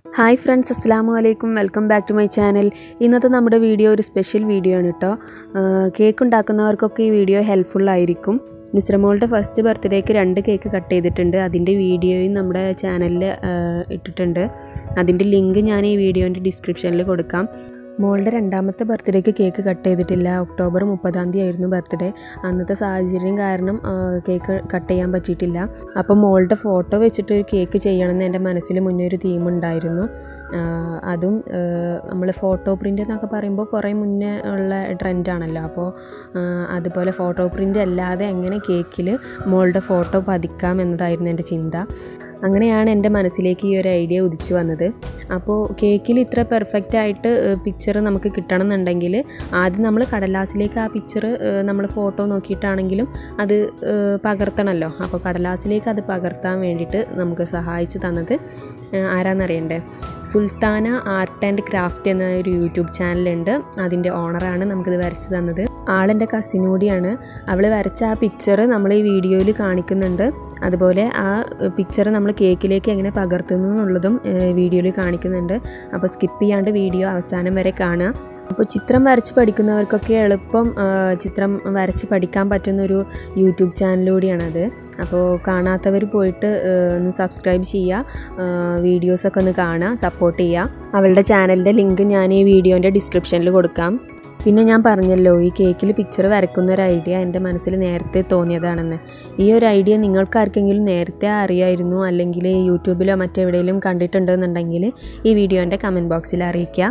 hi friends അസ്സാം വലൈക്കും welcome back to my channel ഇന്നത്തെ നമ്മുടെ വീഡിയോ ഒരു സ്പെഷ്യൽ വീഡിയോ ആണ് കേട്ടോ കേക്ക് ഉണ്ടാക്കുന്നവർക്കൊക്കെ ഈ വീഡിയോ ഹെൽപ്ഫുൾ ആയിരിക്കും നുസ്രമോളുടെ ഫസ്റ്റ് ബർത്ത്ഡേക്ക് രണ്ട് കേക്ക് കട്ട് ചെയ്തിട്ടുണ്ട് അതിൻ്റെ വീഡിയോയും നമ്മുടെ ചാനലിൽ ഇട്ടിട്ടുണ്ട് അതിൻ്റെ ലിങ്ക് ഞാൻ ഈ വീഡിയോൻ്റെ ഡിസ്ക്രിപ്ഷനിൽ കൊടുക്കാം മോളുടെ രണ്ടാമത്തെ ബർത്ത്ഡേക്ക് കേക്ക് കട്ട് ചെയ്തിട്ടില്ല ഒക്ടോബർ മുപ്പതാം തീയതി ആയിരുന്നു ബർത്ത്ഡേ അന്നത്തെ സാഹചര്യം കാരണം ആ, കേക്ക് കട്ട് ചെയ്യാൻ പറ്റിയിട്ടില്ല അപ്പോൾ മോളുടെ ഫോട്ടോ വെച്ചിട്ട് ഒരു കേക്ക് ചെയ്യണമെന്ന് എൻ്റെ മനസ്സിൽ മുന്നേ ഒരു തീം ഉണ്ടായിരുന്നു ആ, അതും നമ്മൾ ഫോട്ടോ പ്രിൻ്റ് എന്നൊക്കെ പറയുമ്പോൾ കുറേ മുന്നേ ഉള്ള ട്രെൻഡാണല്ലോ അപ്പോൾ ആ, അതുപോലെ ഫോട്ടോ പ്രിൻ്റ് അല്ലാതെ എങ്ങനെ കേക്കിൽ മോളുടെ ഫോട്ടോ പതിക്കാം എന്നതായിരുന്നു എൻ്റെ ചിന്ത അങ്ങനെയാണ് എൻ്റെ മനസ്സിലേക്ക് ഈ ഒരു ഐഡിയ ഉദിച്ചു വന്നത് അപ്പോൾ കേക്കിൽ ഇത്ര പെർഫെക്റ്റ് ആയിട്ട് പിക്ചർ നമുക്ക് കിട്ടണം എന്നുണ്ടെങ്കിൽ ആദ്യം നമ്മൾ കടലാസിലേക്ക് ആ പിക്ചർ നമ്മൾ ഫോട്ടോ നോക്കിയിട്ടാണെങ്കിലും അത് ഏഹ്, പകർത്തണമല്ലോ അപ്പോൾ കടലാസിലേക്ക് അത് പകർത്താൻ വേണ്ടിയിട്ട് നമുക്ക് സഹായിച്ചു തന്നത് ഏഹ്, ആരാന്നറിയണ്ടേ സുൽത്താന ആർട്ട് ആൻഡ് ക്രാഫ്റ്റ് എന്ന ഒരു യൂട്യൂബ് ചാനലുണ്ട് അതിൻ്റെ ഓണറാണ് നമുക്കിത് വരച്ച് തന്നത് ആളെൻ്റെ കസിൻ കൂടിയാണ് അവൾ വരച്ച ആ പിക്ചർ നമ്മൾ ഈ വീഡിയോയിൽ കാണിക്കുന്നുണ്ട് അതുപോലെ ആ പിക്ചർ നമ്മൾ കേക്കിലേക്ക് എങ്ങനെ പകർത്തുന്നു എന്നുള്ളതും വീഡിയോയിൽ കാണിക്കുന്നുണ്ട് അപ്പോൾ സ്കിപ്പ് ചെയ്യാണ്ട് വീഡിയോ അവസാനം വരെ കാണുക അപ്പോൾ ചിത്രം വരച്ച് പഠിക്കുന്നവർക്കൊക്കെ എളുപ്പം ആ, ചിത്രം വരച്ച് പഠിക്കാൻ പറ്റുന്ന ഒരു യൂട്യൂബ് ചാനലിലൂടെയാണത് അപ്പോൾ കാണാത്തവർ പോയിട്ട് ആ, ഒന്ന് സബ്സ്ക്രൈബ് ചെയ്യുക വീഡിയോസൊക്കെ ഒന്ന് കാണുക സപ്പോർട്ട് ചെയ്യുക അവളുടെ ചാനലിൻ്റെ ലിങ്ക് ഞാൻ ഈ വീഡിയോൻ്റെ ഡിസ്ക്രിപ്ഷനിൽ കൊടുക്കാം പിന്നെ ഞാൻ പറഞ്ഞല്ലോ ഈ കേക്കിൽ പിക്ചർ വരയ്ക്കുന്ന ഒരു ഐഡിയ എൻ്റെ മനസ്സിൽ നേരത്തെ തോന്നിയതാണെന്ന് ഈ ഒരു ഐഡിയ നിങ്ങൾക്ക് ആർക്കെങ്കിലും നേരത്തെ അറിയായിരുന്നു അല്ലെങ്കിൽ യൂട്യൂബിലോ മറ്റെവിടെയെങ്കിലും കണ്ടിട്ടുണ്ടെന്നുണ്ടെങ്കിൽ ഈ വീഡിയോൻ്റെ കമൻറ്റ് ബോക്സിൽ അറിയിക്കുക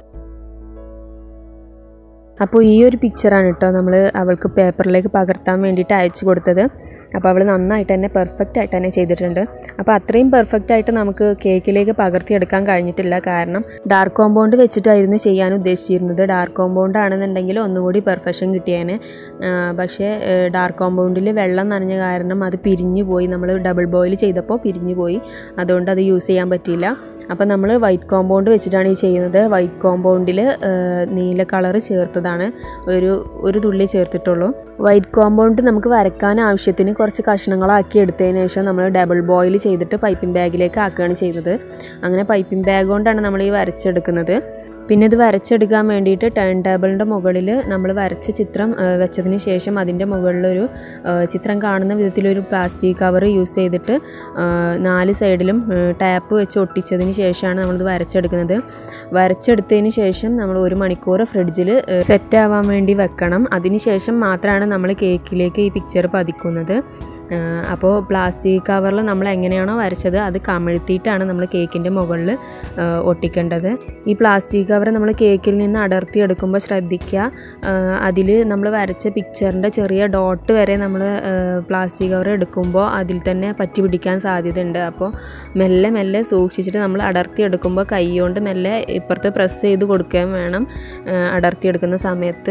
അപ്പോൾ ഈ ഒരു പിക്ചറാണ് കേട്ടോ നമ്മൾ അവൾക്ക് പേപ്പറിലേക്ക് പകർത്താൻ വേണ്ടിയിട്ട് അയച്ചു കൊടുത്തത് അപ്പോൾ അവൾ നന്നായിട്ട് തന്നെ പെർഫെക്റ്റ് ആയിട്ട് തന്നെ ചെയ്തിട്ടുണ്ട് അപ്പോൾ അത്രയും പെർഫെക്റ്റ് ആയിട്ട് നമുക്ക് കേക്കിലേക്ക് പകർത്തിയെടുക്കാൻ കഴിഞ്ഞിട്ടില്ല കാരണം ഡാർക്ക് കോമ്പൗണ്ട് വെച്ചിട്ടായിരുന്നു ചെയ്യാൻ ഉദ്ദേശിച്ചിരുന്നത് ഡാർക്ക് കോമ്പൗണ്ട് ആണെന്നുണ്ടെങ്കിൽ ഒന്നുകൂടി പെർഫെക്ഷൻ കിട്ടിയേനെ ആ, പക്ഷേ ഡാർക്ക് കോമ്പൗണ്ടിൽ വെള്ളം നനഞ്ഞ കാരണം അത് പിരിഞ്ഞു പോയി നമ്മൾ ഡബിൾ ബോയിൽ ചെയ്തപ്പോൾ പിരിഞ്ഞു പോയി അതുകൊണ്ട് അത് യൂസ് ചെയ്യാൻ പറ്റിയില്ല അപ്പോൾ നമ്മൾ വൈറ്റ് കോമ്പൗണ്ട് വെച്ചിട്ടാണ് ഈ ചെയ്യുന്നത് വൈറ്റ് കോമ്പൗണ്ടിൽ നീല കളറ് ചേർത്തതാണ് ഒരു ഒരു തുള്ളി ചേർത്തിട്ടുള്ളൂ വൈറ്റ് കോമ്പൗണ്ട് നമുക്ക് വരക്കാൻ ആവശ്യത്തിന് കുറച്ച് കഷ്ണങ്ങളാക്കി എടുത്തതിന് ശേഷം നമ്മൾ ഡബിൾ ബോയിൽ ചെയ്തിട്ട് പൈപ്പിംഗ് ബാഗിലേക്ക് ആക്കുകയാണ് ചെയ്തത് അങ്ങനെ പൈപ്പിംഗ് ബാഗ് കൊണ്ടാണ് നമ്മൾ ഈ വരച്ചെടുക്കുന്നത് പിന്നെ ഇത് വരച്ചെടുക്കാൻ വേണ്ടിയിട്ട് ടേൺ ടേബിളിൻ്റെ മുകളിൽ നമ്മൾ വരച്ച ചിത്രം ആ, വെച്ചതിന് ശേഷം അതിൻ്റെ മുകളിലൊരു ആ, ചിത്രം കാണുന്ന വിധത്തിലൊരു പ്ലാസ്റ്റിക് കവർ യൂസ് ചെയ്തിട്ട് ആ, നാല് സൈഡിലും ടാപ്പ് വെച്ച് ഒട്ടിച്ചതിന് ശേഷമാണ് നമ്മളിത് വരച്ചെടുക്കുന്നത് വരച്ചെടുത്തതിന് ശേഷം നമ്മൾ ഒരു മണിക്കൂർ ഫ്രിഡ്ജിൽ സെറ്റ് ആവാൻ വേണ്ടി വെക്കണം അതിന് ശേഷം മാത്രമാണ് നമ്മൾ കേക്കിലേക്ക് ഈ പിക്ചർ പതിക്കുന്നത് അപ്പോൾ പ്ലാസ്റ്റിക് കവറിൽ നമ്മൾ എങ്ങനെയാണോ വരച്ചത് അത് കമിഴ്ത്തിയിട്ടാണ് നമ്മൾ കേക്കിൻ്റെ മുകളിൽ ഒട്ടിക്കേണ്ടത് ഈ പ്ലാസ്റ്റിക് കവർ നമ്മൾ കേക്കിൽ നിന്ന് അടർത്തി എടുക്കുമ്പോൾ ശ്രദ്ധിക്കുക അതിൽ നമ്മൾ വരച്ച പിക്ചറിൻ്റെ ചെറിയ ഡോട്ട് വരെ നമ്മൾ പ്ലാസ്റ്റിക് കവർ എടുക്കുമ്പോൾ അതിൽ തന്നെ പറ്റി പിടിക്കാൻ സാധ്യതയുണ്ട് അപ്പോൾ മെല്ലെ മെല്ലെ സൂക്ഷിച്ചിട്ട് നമ്മൾ അടർത്തി എടുക്കുമ്പോൾ കൈ കൊണ്ട് മെല്ലെ ഇപ്പുറത്ത് പ്രസ് ചെയ്ത് കൊടുക്കുകയും വേണം അടർത്തി എടുക്കുന്ന സമയത്ത്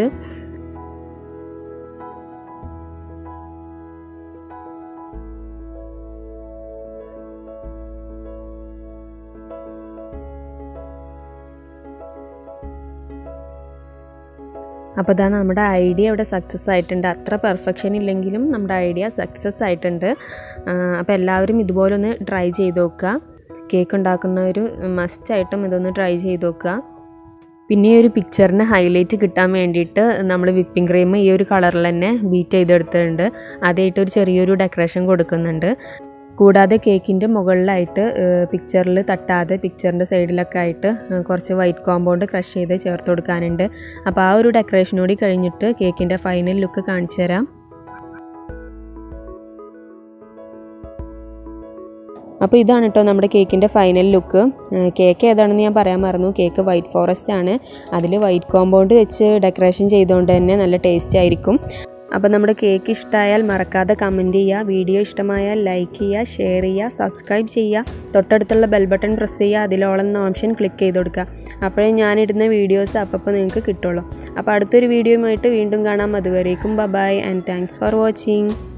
അപ്പോൾ ഇതാ നമ്മുടെ ഐഡിയ ഇവിടെ സക്സസ് ആയിട്ടുണ്ട് അത്ര പെർഫെക്ഷൻ ഇല്ലെങ്കിലും നമ്മുടെ ഐഡിയ സക്സസ് ആയിട്ടുണ്ട് അപ്പോൾ എല്ലാവരും ഇതുപോലെ ഒന്ന് ട്രൈ ചെയ്ത് നോക്കുക കേക്ക് ഉണ്ടാക്കുന്നവർ മസ്റ്റായിട്ടും ഇതൊന്ന് ട്രൈ ചെയ്ത് നോക്കുക പിന്നെ ഈ ഒരു പിക്ചറിന് ഹൈലൈറ്റ് കിട്ടാൻ വേണ്ടിയിട്ട് നമ്മൾ വിപ്പിംഗ് ക്രീം ഈ ഒരു കളറിൽ തന്നെ ബീറ്റ് ചെയ്തെടുത്തിട്ടുണ്ട് അതായിട്ട് ഒരു ചെറിയൊരു ഡെക്കറേഷൻ കൊടുക്കുന്നുണ്ട് കൂടാതെ കേക്കിൻ്റെ മുകളിലായിട്ട് പിക്ചറിൽ തട്ടാതെ പിക്ചറിൻ്റെ സൈഡിലൊക്കെ ആയിട്ട് ഏഹ്, കുറച്ച് വൈറ്റ് കോമ്പൗണ്ട് ക്രഷ് ചെയ്ത് ചേർത്ത് കൊടുക്കാനുണ്ട് അപ്പോൾ ആ ഒരു ഡെക്കറേഷൻ കൂടി കഴിഞ്ഞിട്ട് കേക്കിൻ്റെ ഫൈനൽ ലുക്ക് കാണിച്ചു തരാം അപ്പോൾ ഇതാണ് കേട്ടോ നമ്മുടെ കേക്കിൻ്റെ ഫൈനൽ ലുക്ക് കേക്ക് ഏതാണെന്ന് ഞാൻ പറയാൻ മറന്നു കേക്ക് വൈറ്റ് ഫോറസ്റ്റ് ആണ് അതിൽ വൈറ്റ് കോമ്പൗണ്ട് വെച്ച് ഡെക്കറേഷൻ ചെയ്തുകൊണ്ട് തന്നെ നല്ല ടേസ്റ്റ് ആയിരിക്കും അപ്പോൾ നമ്മുടെ കേക്ക് ഇഷ്ടമായാൽ മറക്കാതെ കമൻറ്റ് ചെയ്യുക വീഡിയോ ഇഷ്ടമായാൽ ലൈക്ക് ചെയ്യുക ഷെയർ ചെയ്യുക സബ്സ്ക്രൈബ് ചെയ്യുക തൊട്ടടുത്തുള്ള ബെൽ ബട്ടൺ പ്രസ് ചെയ്യുക അതിലോളെന്ന ഓപ്ഷൻ ക്ലിക്ക് ചെയ്ത് കൊടുക്കുക അപ്പോഴേ ഞാനിടുന്ന വീഡിയോസ് അപ്പോൾ നിങ്ങൾക്ക് കിട്ടുള്ളൂ അപ്പോൾ അടുത്തൊരു വീഡിയോയുമായിട്ട് വീണ്ടും കാണാം അതുവരേക്കും bye and thanks for watching